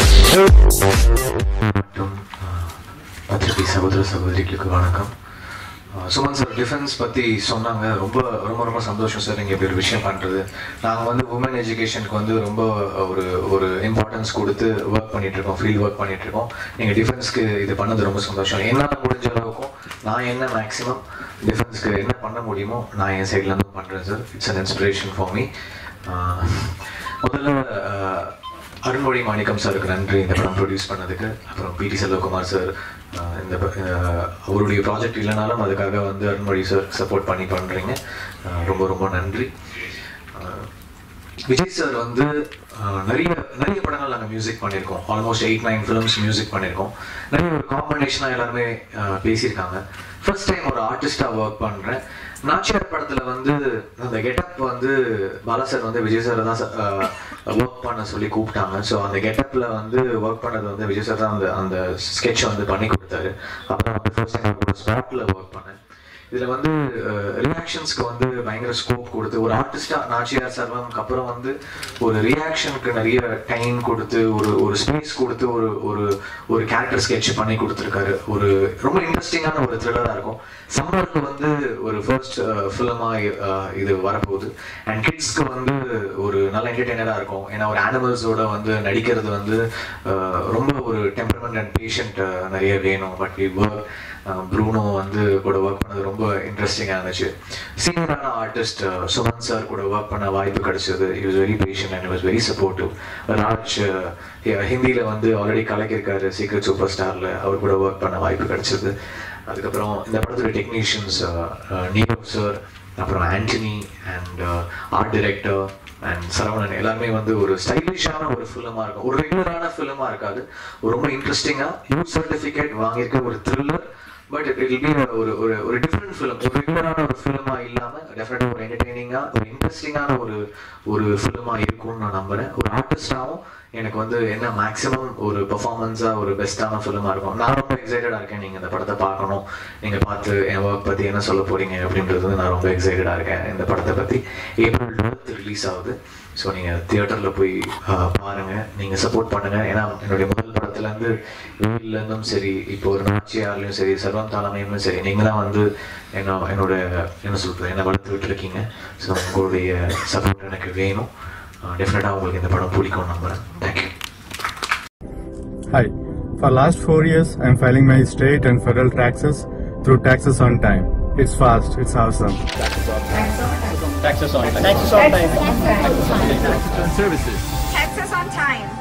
மற்றும் ஆஹ், பத்திரிகை சகோதர சகோதரிகளுக்கு வணக்கம் ஆஹ், சுமன் சார் டிஃபென்ஸ் பற்றி சொன்னாங்க ரொம்ப ரொம்ப ரொம்ப சந்தோஷம் சார் நீங்கள் இப்படி ஒரு விஷயம் பண்ணுறது நாங்கள் வந்து உமன் எஜுகேஷனுக்கு வந்து ரொம்ப ஒரு ஒரு இம்பார்ட்டன்ஸ் கொடுத்து ஒர்க் பண்ணிகிட்ருக்கோம் ஃபீல்ட் ஒர்க் பண்ணிகிட்ருக்கோம் நீங்கள் டிஃபென்ஸ்க்கு இது பண்ணது ரொம்ப சந்தோஷம் என்னால் முடிஞ்ச அளவுக்கும் நான் என்ன மேக்ஸிமம் டிஃபென்ஸ்க்கு என்ன பண்ண முடியுமோ நான் என் சைட்லேருந்து பண்ணுறேன் sir it's an inspiration for me முதல்ல ஆஹ், அருண்மொழி மாணிக்கம் சாருக்கு நன்றி இந்த படம் ப்ரொடியூஸ் பண்ணதுக்கு அப்புறம் பிடி செல்வகுமார் சார் ஆஹ் இந்த ப- ஆஹ் அவருடைய ப்ராஜெக்ட் இல்லைனாலும் அதுக்காக வந்து அருண்மொழி சார் சப்போர்ட் பண்ணி பண்ணுறீங்க ரொம்ப ரொம்ப நன்றி ஆஹ் விஜய் சார் வந்து ஆஹ் நிறைய நிறைய படங்கள் நாங்கள் மியூசிக் பண்ணியிருக்கோம் almost eight nine films music பண்ணியிருக்கோம் நிறைய ஒரு காம்பினேஷனாக எல்லாருமே ஆஹ் பேசியிருக்காங்க ஃபர்ஸ்ட் டைம் ஒரு ஆர்டிஸ்டாக ஒர்க் பண்ணுறேன் நாச்சியார் படத்தில் வந்து அந்த கெட்டப் வந்து பாலா சார் வந்து விஜய் சார் தான் ஒர்க் பண்ண சொல்லி கூப்பிட்டாங்க ஸோ அந்த கெட்டப்பில் வந்து ஒர்க் பண்ணது வந்து விஜய் சார் தான் அந்த அந்த ஸ்கெட்ச் வந்து பண்ணி கொடுத்தாரு அப்புறம் வந்து ஃபர்ஸ்ட் டைம் கூட ஸ்பாட்டில் ஒர்க் பண்ணேன் இதுல வந்து ரியாக்ஷன்ஸ்க்கு வந்து பயங்கர ஸ்கோப் கொடுத்து ஒரு ஆர்டிஸ்டா நாச்சியார் சர்வம்க்கு அப்புறம் வந்து ஒரு ரியாக்ஷனுக்கு நிறைய டைம் கொடுத்து ஒரு ஒரு ஸ்பேஸ் கொடுத்து ஒரு ஒரு ஒரு கேரக்டர் ஸ்கெட்ச் பண்ணி கொடுத்துருக்காரு ஒரு ரொம்ப இன்ட்ரெஸ்டிங்கான ஒரு த்ரில்லராக இருக்கும் சம்மருக்கு வந்து ஒரு ஃபர்ஸ்ட் ஃபிலிமாக இது வரப்போகுது அண்ட் கிட்ஸ்க்கு வந்து ஒரு நல்ல என்டர்டெய்னராக இருக்கும் ஏன்னா ஒரு அனிமல்ஸோட வந்து நடிக்கிறது வந்து அஹ், ரொம்ப ஒரு டெம்பரமெண்ட் அண்ட் பேஷண்ட் நிறைய வேணும் பட் வி ஒர்க் ப்ரூனோ வந்து கூட ஒர்க் பண்ணது ரொம்ப இன்ட்ரெஸ்டிங்காக இருந்துச்சு சீனியரான ஆர்டிஸ்ட் சுமன் சார் கூட ஒர்க் பண்ண வாய்ப்பு கிடைச்சது he was very patient and was very supportive Raj ஹிந்தியில் வந்து ஆல்ரெடி கலக்கியிருக்காரு சீக்ரெட் சூப்பர் ஸ்டாரில் அவர் கூட ஒர்க் பண்ண வாய்ப்பு கிடைச்சது அதுக்கப்புறம் இந்த படத்தோட டெக்னீஷியன்ஸ் நீரோ சார் அப்புறம் Antony and art director and Saravanan எல்லாருமே வந்து ஒரு ஸ்டைலிஷான ஒரு ஃபிலிமாக இருக்கும் ஒரு ரெகுலரான ஃபிலிமாக இருக்காது ஒரு ரொம்ப இன்ட்ரெஸ்டிங்காக யூத் சர்டிஃபிகேட் வாங்கியிருக்க ஒரு thriller but it will be ஒரு ஒரு ஒரு டிஃப்ரெண்ட் ஃபிலிம் ஒரு ரெகுலரான ஒரு ஃபிலிமாக இல்லாமல் டெஃபினட்டாக ஒரு என்டர்டெய்னிங்காக ஒரு இன்ட்ரெஸ்டிங்கான ஒரு ஒரு ஃபிலிமாக இருக்கும்னு நான் நம்புறேன் ஒரு ஆர்டிஸ்டாகவும் எனக்கு வந்து என்ன மேக்ஸிமம் ஒரு பெர்ஃபார்மன்ஸாக ஒரு பெஸ்ட்டான ஃபிலிமாக இருக்கும் நான் ரொம்ப எக்ஸைட்டடாக இருக்கேன் நீங்கள் இந்த படத்தை பார்க்கணும் நீங்கள் பார்த்து என் ஒர்க் பற்றி என்ன சொல்ல போறீங்க அப்படின்றது வந்து நான் ரொம்ப எக்ஸைட்டடாக இருக்கேன் இந்த படத்தை பற்றி ஏப்ரல் டுவெல்த் ரிலீஸ் ஆகுது ஸோ நீங்கள் தியேட்டரில் போய் ஆஹ், பாருங்க நீங்கள் சப்போர்ட் பண்ணுங்க ஏன்னா என்னுடைய முதல் படத்துலேருந்து வெயில்லேருந்தும் சரி இப்போ ஒரு நாச்சியார்லையும் சரி சர்வம் தலைமையிலும் சரி நீங்கள் தான் வந்து என்ன என்னோட என்ன சொல்கிறது என்னை வளர்த்து விட்டுருக்கீங்க ஸோ உங்களுடைய சப்போர்ட் எனக்கு வேணும் டெஃபினட்டாக உங்களுக்கு இந்த படம் பிடிக்கும் நம்புகிறேன் thank you Hi. For last four years, I'm filing my state and federal taxes through Taxes on Time. It's fast. It's awesome. Taxes on time. Taxes on time. Taxes on time.